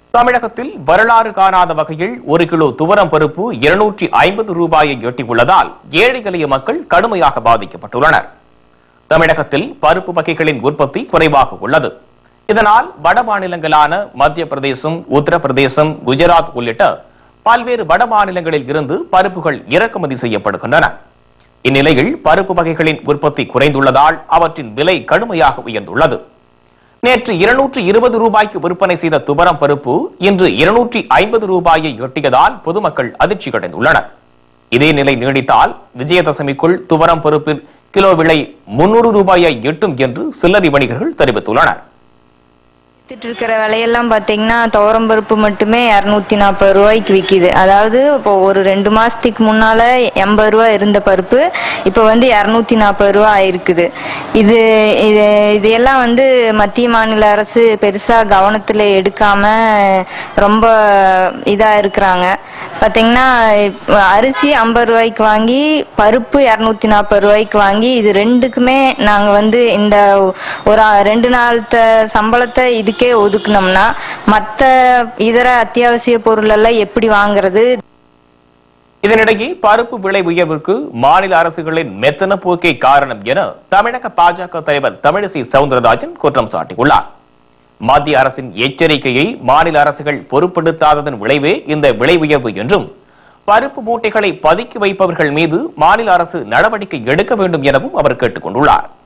தமிழகத்தில் வரலாறு காணாத வகையில் ஒரு கிலோ துவரம் பருப்பு இருநூற்றி ஐம்பது ரூபாயை எட்டியுள்ளதால் ஏழை எளிய மக்கள் கடுமையாக பாதிக்கப்பட்டுள்ளனர் தமிழகத்தில் பருப்பு வகைகளின் உற்பத்தி குறைவாக உள்ளது இதனால் வட மாநிலங்களான மத்திய பிரதேசம் உத்தரப்பிரதேசம் குஜராத் உள்ளிட்ட பல்வேறு வட மாநிலங்களில் இருந்து பருப்புகள் இறக்குமதி செய்யப்படுகின்றன இந்நிலையில் பருப்பு வகைகளின் உற்பத்தி குறைந்துள்ளதால் அவற்றின் விலை கடுமையாக உயர்ந்துள்ளது நேற்று இருநூற்று இருபது ரூபாய்க்கு விற்பனை செய்த துவரம் பருப்பு இன்று இருநூற்றி ஐம்பது ரூபாயை எட்டியதால் பொதுமக்கள் அதிர்ச்சி அடைந்துள்ளனர் இதே நிலை நீடித்தால் விஜயதசமிக்குள் துவரம் பருப்பின் கிலோ விலை முன்னூறு ரூபாயை எட்டும் என்று சில்லறை வணிகர்கள் தெரிவித்துள்ளனர் வித்துட்டு இருக்கிற விலையெல்லாம் பாத்தீங்கன்னா துவரம் பருப்பு மட்டுமே இரநூத்தி நாற்பது ரூபாய்க்கு விக்குது அதாவது இப்போ ஒரு ரெண்டு மாசத்துக்கு முன்னால எண்பது ரூபாய் இருந்த பருப்பு இப்போ வந்து இரநூத்தி நாற்பது ரூபாய் ஆயிருக்குது இது இது இதையெல்லாம் வந்து மத்திய மாநில அரசு பெருசா கவனத்துல எடுக்காம ரொம்ப இதா இருக்கிறாங்க பாத்தீங்கன்னா இப்ப அரிசி ஐம்பது ரூபாய்க்கு வாங்கி பருப்பு இரநூத்தி நாற்பது ரூபாய்க்கு வாங்கி இது ரெண்டுக்குமே நாங்க வந்து இந்த ஒரு ரெண்டு நாள் சம்பளத்தை இதுக்கே ஒதுக்குனோம்னா மத்த இதர அத்தியாவசிய பொருள் எல்லாம் எப்படி வாங்குறது இதனிடையே பருப்பு விலை உயர்வுக்கு மாநில அரசுகளின் மெத்தன போக்கே காரணம் என தமிழக பாஜக தலைவர் தமிழிசை சவுந்தரராஜன் குற்றம் சாட்டியுள்ளார் மத்திய அரசின் எச்சரிக்கையை மாநில அரசுகள் பொருட்படுத்தாததன் விளைவே இந்த விலை உயர்வு என்றும் பருப்பு மூட்டைகளை பதுக்கி வைப்பவர்கள் மீது மாநில அரசு நடவடிக்கை எடுக்க வேண்டும் எனவும் அவர் கேட்டுக் கொண்டுள்ளார்